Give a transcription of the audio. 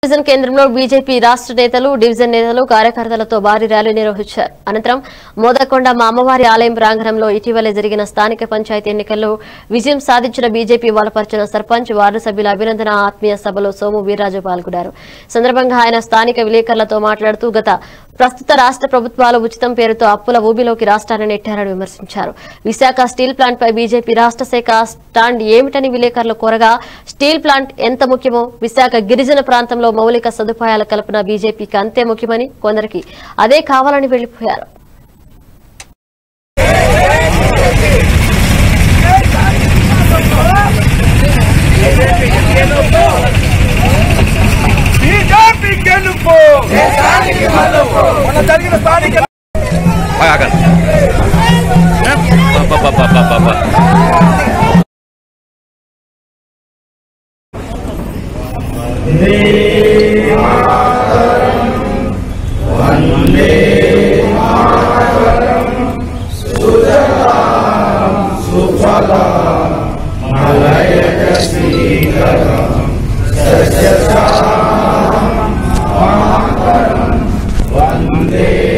Division కేంద్రంలో BJP రాష్ట్ర నేతలు డివిజన్ నేతలు కార్యకర్తలతో భారీ ర్యాలీ నిర్వహించారు అనంతరం మోదకొండ మా అమ్మవారి ఆలయం ప్రాంగణంలో ఇటీవలే జరిగిన స్థానిక పంచాయతీ ఎన్నికల్లో విజయం సాధించిన బీజేపీ బలపరిచిన సర్పంచ్ వార్డు సభ్యుల అభినందన ఆత్మీయ సభలో సోము వీర్రాజు పాల్గొన్నారు సందర్భంగా ఆయన స్థానిక విలేకరులతో మాట్లాడుతూ గత ప్రస్తుత రాష్ట్ర ప్రభుత్వాలు ఉచితం పేరుతో అప్పుల ఊబిలోకి రాష్ట్రాన్ని నెట్టారని విమర్శించారు విశాఖ స్టీల్ ప్లాంట్ పై బీజేపీ రాష్ట్ర శాఖ స్టాండ్ ఏమిటని విలేకరులు కోరగా స్టీల్ ప్లాంట్ ఎంత ముఖ్యమో విశాఖ గిరిజన ప్రాంతంలో మౌలిక సదుపాయాల కల్పన బీజేపీకి అంతే ముఖ్యమని కొందరికి అదే కావాలని వెళ్లిపోయారు బీజేపీ గెలుపు మొన్న జరిగిన స్థానిక ఆగండి అబ్బబ్బబ్బబ్బబ్బబ్బ. వందే